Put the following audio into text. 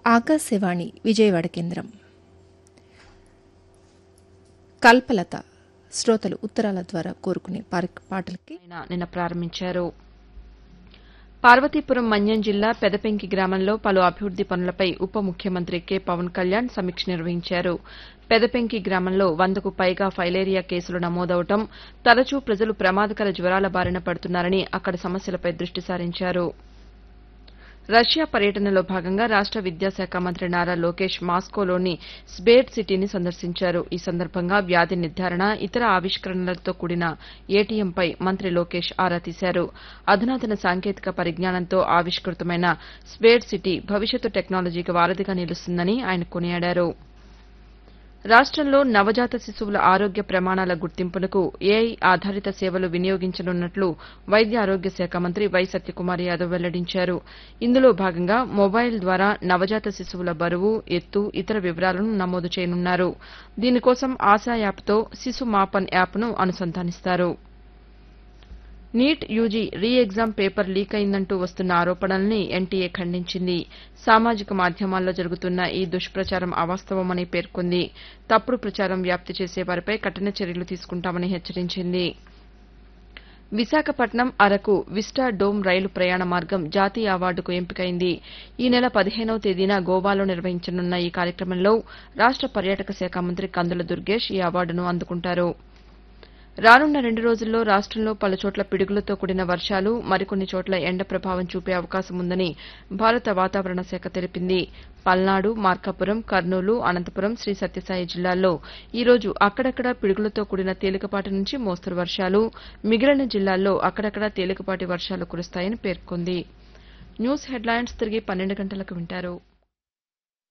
ఆకాశవాణి విజయవాడ కేంద్రం కల్పలత శ్రోతలు ఉత్తరాల ద్వారా కోరుకునే పార- పాటలకి ఆయన నిన్న ప్రారంభించారు పార్వతీపురం మన్యం జిల్లా పెదపెంకి గ్రామంలో పలు అభివృద్ది పనులపై ఉప ముఖ్యమంత్రి కె పవన్ కళ్యాణ్ సమీక్ష నిర్వహించారు పెదపెంకి గ్రామంలో వందకు పైగా ఫైలేరియా కేసులు నమోదవడం తరచూ ప్రజలు ప్రమాదకర జ్వరాల బారిన పడుతున్నారని అక్కడి సమస్యలపై దృష్టి సారించారు రష్యా పర్యటనలో భాగంగా రాష్ట విద్యాశాఖ మంత్రి నారా లోకేష్ మాస్కోలోని స్బేట్ సిటీని సందర్శించారు ఈ సందర్భంగా వ్యాధి నిర్ధారణ ఇతర ఆవిష్కరణలతో కూడిన ఏటీఎంపై మంత్రి లోకేష్ ఆరా తీశారు అధునాతన సాంకేతిక పరిజ్ఞానంతో ఆవిష్కృతమైన స్బేట్ సిటీ భవిష్యత్తు టెక్నాలజీకి వారధిగా నిలుస్తుందని ఆయన కొనియాడారు రాష్టంలో నవజాత శిశువుల ఆరోగ్య ప్రమాణాల గుర్తింపునకు ఏఐ ఆధారిత సేవలు వినియోగించనున్నట్లు వైద్య ఆరోగ్య శాఖ మంత్రి వై సత్యకుమార్ యాదవ్ వెల్లడించారు ఇందులో భాగంగా మొబైల్ ద్వారా నవజాత శిశువుల బరువు ఎత్తు ఇతర వివరాలను నమోదు చేయనున్నారు దీనికోసం ఆశా యాప్తో శిశు మాపన్ యాప్ను అనుసంధానిస్తారు NEET UG re exam paper leak అయిందంటూ వస్తున్న ఆరోపణల్ని ఎన్టీఏ ఖండించింది సామాజిక మాధ్యమాల్లో జరుగుతున్న ఈ దుష్ప్రచారం అవాస్తవమని పేర్కొంది తప్పుడు ప్రచారం వ్యాప్తి చేసే వారిపై కఠిన చర్యలు తీసుకుంటామని హెచ్చరించింది విశాఖపట్నం అరకు విస్టా డోమ్ రైలు ప్రయాణ మార్గం జాతీయ అవార్డుకు ఎంపికైంది ఈ నెల పదిహేనవ తేదీన గోవాలో నిర్వహించనున్న ఈ కార్యక్రమంలో రాష్ట పర్యాటక శాఖ మంత్రి కందుల దుర్గేష్ ఈ అవార్డును అందుకుంటారు రానున్న రెండు రోజుల్లో రాష్టంలో పలుచోట్ల పిడుగులతో కూడిన వర్షాలు మరికొన్ని చోట్ల ఎండ ప్రభావం చూపే అవకాశం ఉందని భారత వాతావరణ శాఖ తెలిపింది పల్నాడు మార్కాపురం కర్నూలు అనంతపురం శ్రీ సత్యసాయి జిల్లాల్లో ఈ రోజు అక్కడక్కడ పిడుగులతో కూడిన తేలికపాటి నుంచి మోస్తరు వర్షాలు మిగిలిన జిల్లాల్లో అక్కడక్కడ తేలికపాటి వర్షాలు కురుస్తాయని పేర్కొంది న్యూస్ హెడ్లైన్స్ తిరిగి పన్నెండు గంటలకు వింటారు